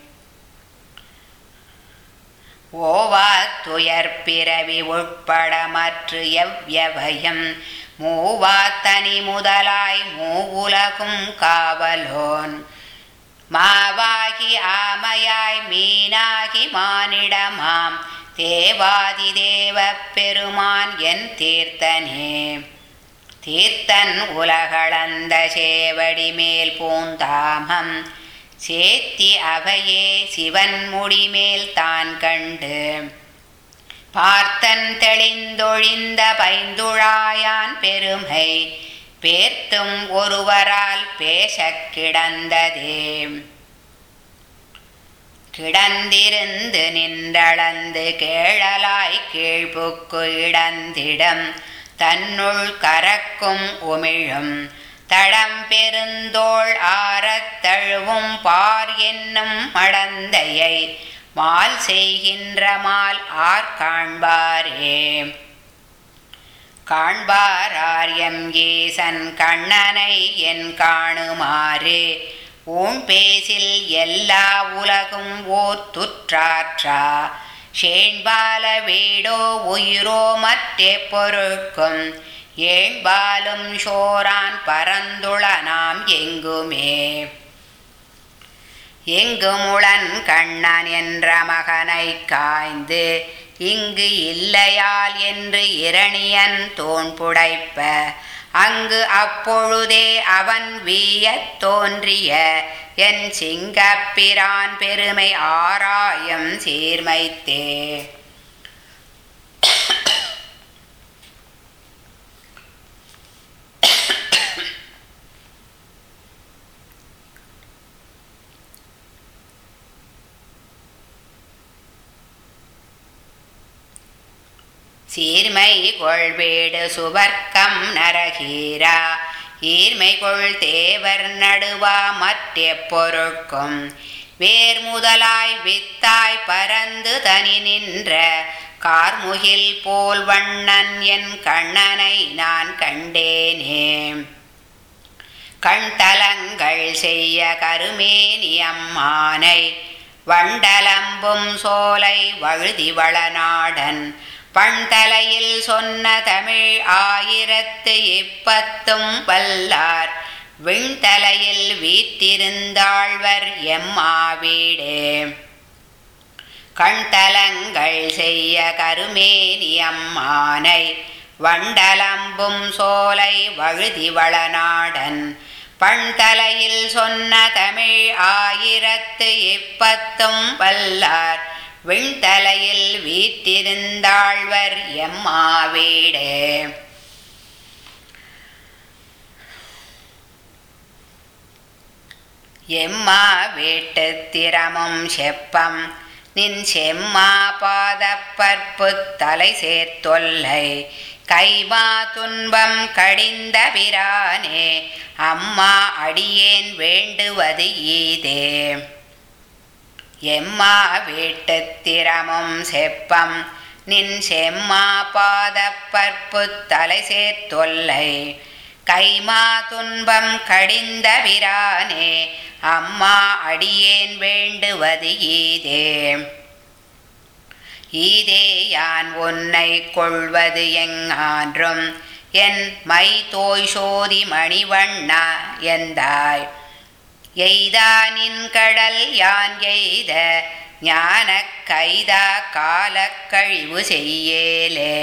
ஓவா துயர் பிறவி உட்பட மற்ற எவ்வயம் மூவா தனி முதலாய் மூவுலகும் காவலோன் மாவாகி ஆமையாய் மீனாகி மானிடமாம் தேவாதி தேவ பெருமான் என் தீர்த்தனே தீர்த்தன் உலகளந்த சேவடி மேல் பூந்தாமம் சேத்தி அவையே சிவன் முடிமேல் தான் கண்டு பார்த்தன் தெளிந்தொழிந்த பைந்துழாயான் பெருமை பேர்த்தும் ஒருவரால் பேசக் கிடந்ததே கிடந்திருந்து நின்றளந்து கேழலாய் கீழ்புக்கு இடந்திடம் தன்னுள் கரக்கும் உமிழும் தடம் பெருந்தோள் ஆரத் தழுவும் பார் என்னும் மடந்தையை மால் செய்கின்ற மால் ஆர் காண்பாரே காண்பாரார் எம் ஈசன் கண்ணனை என் காணுமாறு ஊன் பேசில் எல்லா உலகும் ஓர் துற்றாற்றா ஷேண்பால வீடோ உயிரோ மற்றே பொருட்கும் ஏண்பாலும் ஷோரான் பரந்துள நாம் எங்குமே எங்குமுளன் கண்ணன் என்ற மகனை காய்ந்து இங்கு இல்லையால் என்று இரணியன் தோன் புடைப்ப அங்கு அப்பொழுதே அவன் வீயத் தோன்றிய என் சிங்கப்பிரான் பெருமை ஆராயம் சீர்மைத்தே சீர்மை கொள்வேடு சுவர்க்கம் நரகீரா ஈர்மை கொள் தேவர் நடுவா மற்ற பொருட்கும் வேர் முதலாய் வித்தாய் பறந்து தனி நின்ற கார்முகில் போல் வண்ணன் என் கண்ணனை நான் கண்டேனே கண்தலங்கள் செய்ய கருமேனி அம்மானை வண்டலம்பும் சோலை வழுதி வளநாடன் பண்தலையில் சொன்ன தமிழ் ஆயிரத்து இப்பத்தும் வல்லார் விண்தலையில் வீற்றிருந்தாழ்வர் எம்மாவீடே கண்தலங்கள் செய்ய கருமேனி அம்மானை வண்டலம்பும் சோலை வழுதி வளநாடன் பண்தலையில் சொன்ன தமிழ் ஆயிரத்து இப்பத்தும் வல்லார் விண்தலையில் வீற்றிருந்தாழ்வர் எம்மாவீடே எம்மா வீட்டு திறமும் செப்பம் நின் செம்மா பாதப்பற்பு தலை சேர்த்தொல்லை கைமா துன்பம் கடிந்த பிரானே அம்மா அடியேன் வேண்டுவது ஈதே எம்மா வீட்டு திறமும் செப்பம் நின் செம்மா பாதப்பற்பு தலை சேர்த்தொல்லை கைமா துன்பம் கடிந்த பிரானே அம்மா அடியேன் வேண்டுவது ஈதே ஈதே யான் உன்னை கொள்வது எங்கான்றும் என் மை தோய் சோதி மணிவண்ணா எந்தாய் எய்தானின் கடல் யான் எய்த ஞான கைதா காலக்கழிவு செய்யேலே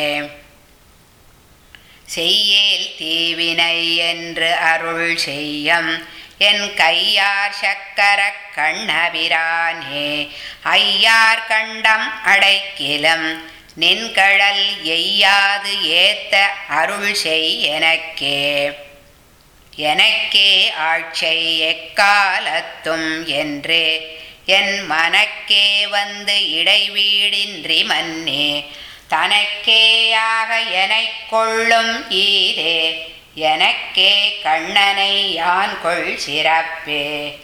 செய்யேல் தீவினை என்று அருள் செய்யம் என் கையார் சக்கர கண்ணபிரானே ஐயார் கண்டம் அடைக்கிலம் நின்கழல் எய்யாது ஏத்த அருள் செய் எனக்கே எனக்கே ஆட்சை எக்காலத்தும் என்று என் மனக்கே வந்து இடைவீடின்றி மன்னே தனக்கேயாக எனக் கொள்ளும் ஈரே எனக்கே கண்ணனை யான் கொள் சிறப்பே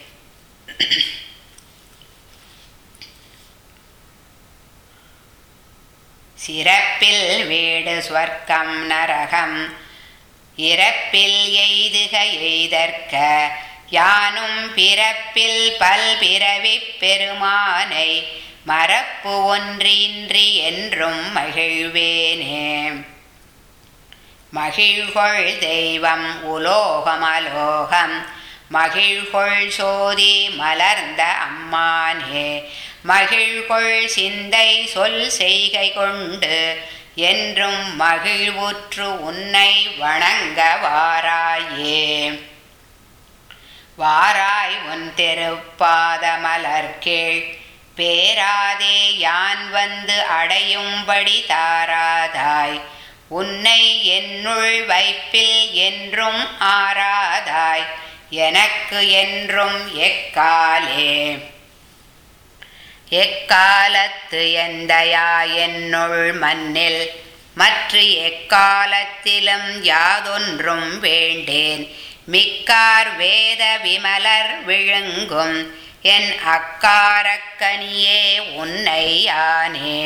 சிறப்பில் வீடு ஸ்வர்க்கம் நரகம் இறப்பில் எய்துக எய்தற்க யானும் பிறப்பில் பல்பிறவிப் பெருமானை மறப்பு ஒன்றின்றி என்றும் மகிழ்வேனே மகிழ்கொள் தெய்வம் உலோகமலோகம் மகிழ்கொள் சோதி மலர்ந்த அம்மானே மகிழ்கொள் சிந்தை சொல் செய்கை கொண்டு என்றும் மகிழ்வுற்று உன்னை வணங்க வாராயே வாராய் உன் திருப்பாத மலர்கீழ் பேராதே யான் வந்து அடையும்படி தாராதாய் உன்னை என்னுள் வைப்பில் என்றும் ஆராதாய் எனக்கு என்றும் எக்காலே எக்காலத்து எந்தையா என்னுள் மண்ணில் மற்ற எக்காலத்திலும் யாதொன்றும் வேண்டேன் மிக்கார் வேத விமலர் விழுங்கும் என் அக்காரக்கனியே உன்னை யானே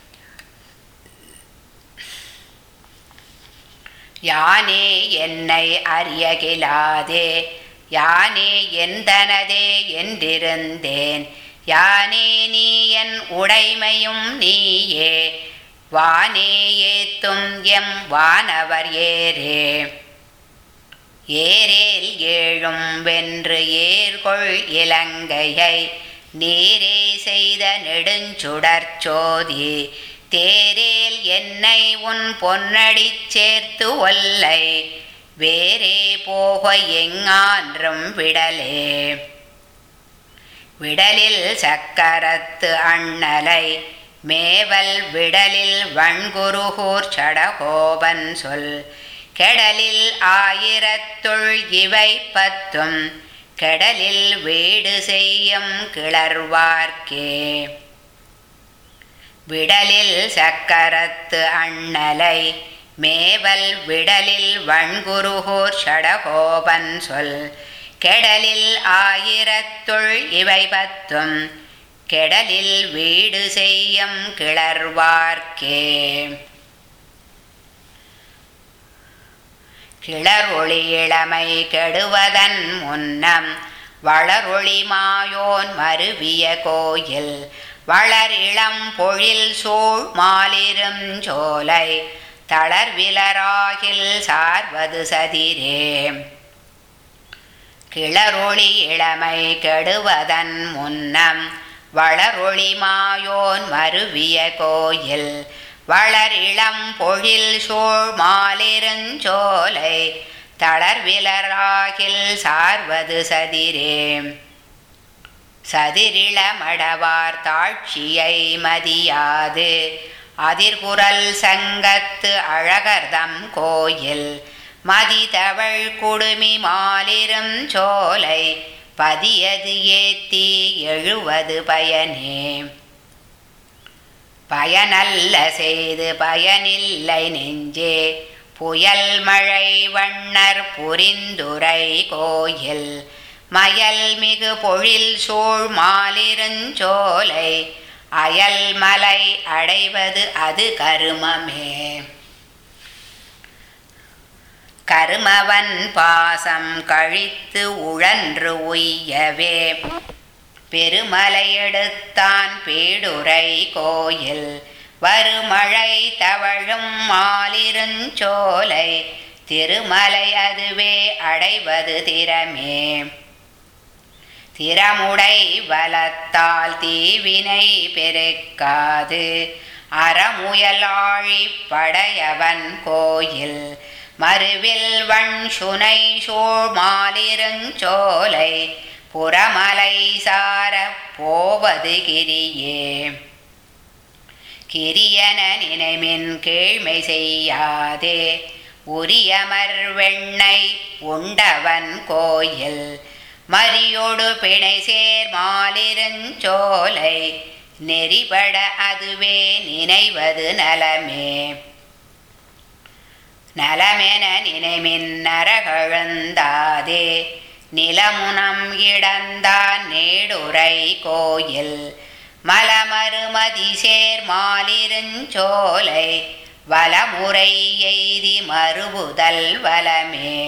யானே என்னை அறியகிலாதே யானே எந்தனதே என்றிருந்தேன் யானே நீ என் உடைமையும் நீயே வானே ஏத்தும் எம் வானவர் ஏரே ஏரேல் ஏழும் வென்று ஏர்கொள் இலங்கையை நீரே செய்த நெடுஞ்சுடர் சோதி தேரேல் என்னை உன் பொன்னடிச் சேர்த்து ஒல்லை வேறே போக எங்கான்றும் விடலே விடலில் சக்கரத்து அண்ணலை மேவல் விடலில் வண்குருகூர் சடகோபன் சொல் கெடலில் ஆயிரத்துள் இவை பத்தும் கெடலில் வீடு செய்யும் கிளர்வார்க்கே விடலில் சக்கரத்து அண்ணலை மேவல் விடலில் வண்குருகூர் சடகோபன் சொல் கெடலில் ஆயிரத்துள் இவை பத்தும் கெடலில் வீடு செய்யும் கிளர்வார்க்கே கிளரொளி இளமை கெடுவதன் முன்னம் வளரொளி மாயோன் மருவிய கோயில் வளர் இளம் பொழில் சூழ் மாலிரும் சோலை தளர்விலராகில் சார்வது சதிரே கிளரொளி இளமை கெடுவதன் முன்னம் வளரொளி மாயோன் மருவிய கோயில் வளர் இளம் பொழில் சூழ் மாலிருஞ்சோலை தளர்விலராகில் சார்வது சதிரே சதிரிள மடவார் தாட்சியை மதியாது அதிர்குரல் சங்கத்து அழகர்தம் கோயில் மதிதவள் குடுமி மாலிரும் சோலை பதியது ஏத்தி எழுவது பயனே பயனல்ல செய்து பயனில்லை நெஞ்சே புயல் மழை வண்ணர் புரிந்துரை கோயில் மயல் மிகு பொழில் சூழ் மாலிருஞ்சோலை அயல் மலை அடைவது அது கருமமே கருமவன் பாசம் கழித்து உழன்று உய்யவே பெருமலை எடுத்தான் பேடுரை கோயில் வருமழை தவழும் மாலிருஞ்சோலை திருமலை அதுவே அடைவது திறமே திறமுடை வலத்தால் தீவினை பெருக்காது அறமுயலாழி படையவன் கோயில் மறுவில் வண் சுனை சூழ் மாலிருஞ்சோலை புறமலை சார போவது கிரியே கிரியன நினைமின் கீழ்மை செய்யாதே உரியமர் வெண்ணை உண்டவன் கோயில் மரியோடு பிணை சேர் மாலிருஞ்சோலை நெறிபட அதுவே நினைவது நலமே நலமென நினைமின் நரகழுந்தாதே நிலமுனம் இடந்தான் நேடுரை கோயில் மலமருமதி சேர் மாலிருஞ்சோலை வலமுறை எய்தி மறுபுதல் வலமே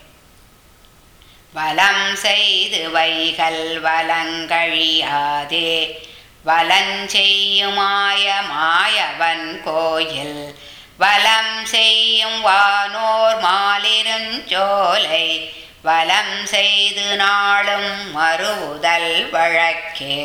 வலம் செய்து வைகள் வலங்கழியாதே வலஞ்செய்யுமாய மாயவன் கோயில் வலம் செய்யும் வானோர் மாலிருஞ்சோலை வலம் செய்து நாளும் மறுவுதல் வழக்கே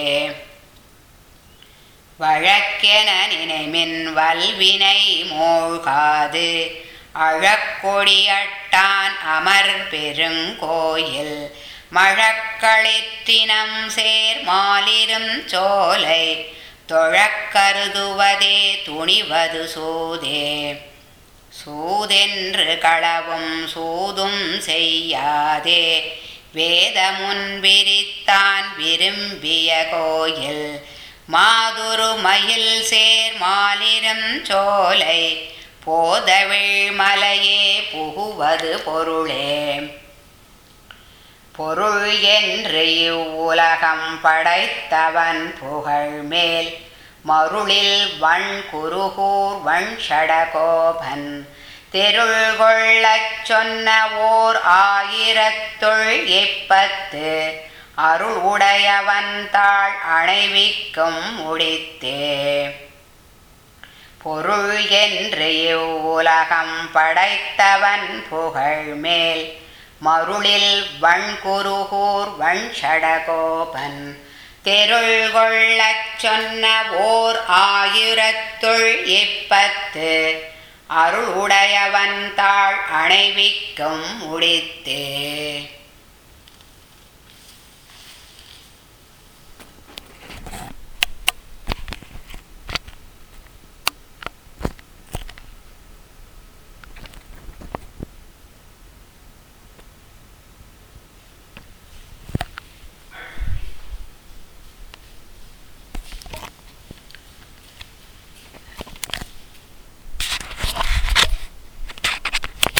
வழக்கென நினைமின் வல்வினை மூழ்காது அழக்கொடியட்டான் அமர் பெருங்கோயில் மழக்களிற்றினம் சேர் மாலிரும் சோலை தொழக்கருதுவதே துணிவது சூதே சூதென்று களவும் சூதும் செய்யாதே வேதமுன் விரித்தான் விரும்பிய கோயில் மாதுரு மயில் சேர் மாலிரும் சோலை போதவிழ் மலையே புகுவது பொருளே பொருள் என்று இவ்வுலகம் படைத்தவன் புகழ் மேல் மருளில் வண் குருகூர் வண் ஷடகோபன் தெருள் கொள்ளச் சொன்ன ஓர் ஆயிரத்துள் இப்பத்து அருள் உடையவன் தாள் அணைவிக்கும் முடித்தே பொருள் என்று இவ்வுலகம் படைத்தவன் புகழ் மேல் மருளில் வண்குருகூர் வண்ஷடகோபன் தெருள் கொள்ளச் சொன்ன ஓர் ஆயிரத்துள் இப்பத்து அருள் உடையவன் தாள் அணைவிக்கும் முடித்தே